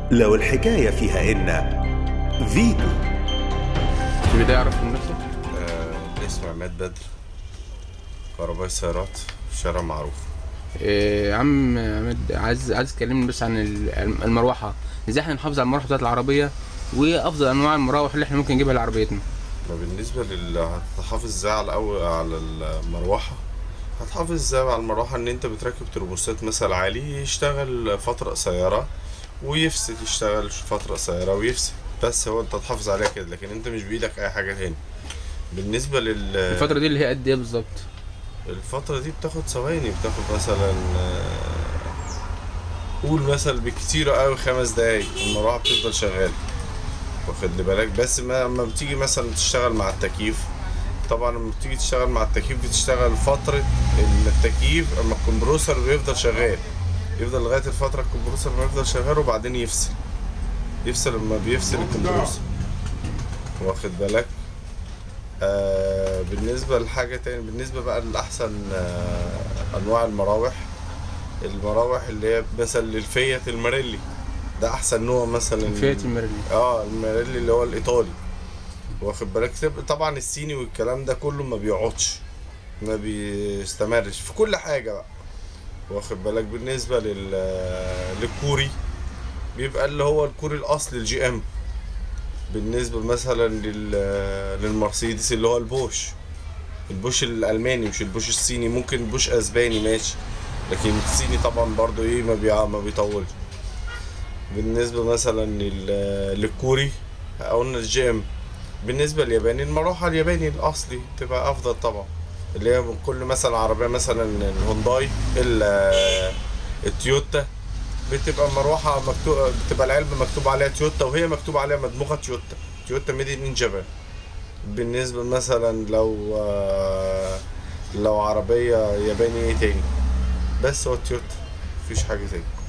لو الحكاية فيها إن فيتو في بداية أعرف من نفسك آه اسمي عماد بدر كهربائي سيارات في شارع معروف إيه يا عم عماد عايز عايز تكلمني بس عن ال- المروحة ازاي احنا نحافظ على المروحة بتاعت العربية وايه أفضل أنواع المراوح اللي احنا ممكن نجيبها لعربيتنا ما بالنسبة لل هتحافظ ازاي على الأول على المروحة هتحافظ ازاي على المروحة ان انت بتركب تربوستات مثل عالي يشتغل فترة قصيرة ويفصل يشتغل فترة قصيرة ويفصل بس هو انت تحافظ عليها كده لكن انت مش بايدك اي حاجة تاني بالنسبة لل الفترة دي اللي هي قد ايه بالظبط الفترة دي بتاخد ثواني بتاخد مثلا آه، قول مثلا بكتير قوي خمس دقايق المروحة بتفضل شغالة واخد لي بالك بس ما لما بتيجي مثلا تشتغل مع التكييف طبعا لما بتيجي تشتغل مع التكييف بتشتغل فترة ان التكييف اما الكمبروسر بيفضل شغال يفضل لغاية الفترة الكمبروسر ما يفضل شغال وبعدين يفصل يفصل لما بيفصل الكمبروسر واخد بالك آه بالنسبة لحاجة تاني بالنسبة بقى لأحسن آه أنواع المراوح المراوح اللي هي مثلا للفيات الماريلي ده أحسن نوع مثلا فيات الميرلي اه الماريلي اللي هو الإيطالي واخد بالك طب- طبعا الصيني والكلام ده كله ما بيقعدش ما بيستمرش في كل حاجة بقى واخد بالك بالنسبة لل للكوري بيبقى اللي هو الكوري الأصلي الجي ام بالنسبة مثلا لل... للمرسيدس اللي هو البوش البوش الألماني مش البوش الصيني ممكن البوش أسباني ماشي لكن الصيني طبعا برضو ايه ما, بي... ما بيطولش بالنسبة مثلا لل... للكوري قلنا الجي ام بالنسبة للياباني المروحة الياباني الأصلي تبقى أفضل طبعا اللي هي من كل مثلا عربية مثلا الهونداي ال- التويوتا بتبقى مروحة مكتوب بتبقى العلبة مكتوب عليها تويوتا وهي مكتوب عليها مدموجة تويوتا تويوتا ميد ان جابان بالنسبة مثلا لو آه، لو عربية ياباني ايه تاني بس هو تويوتا مفيش حاجة تاني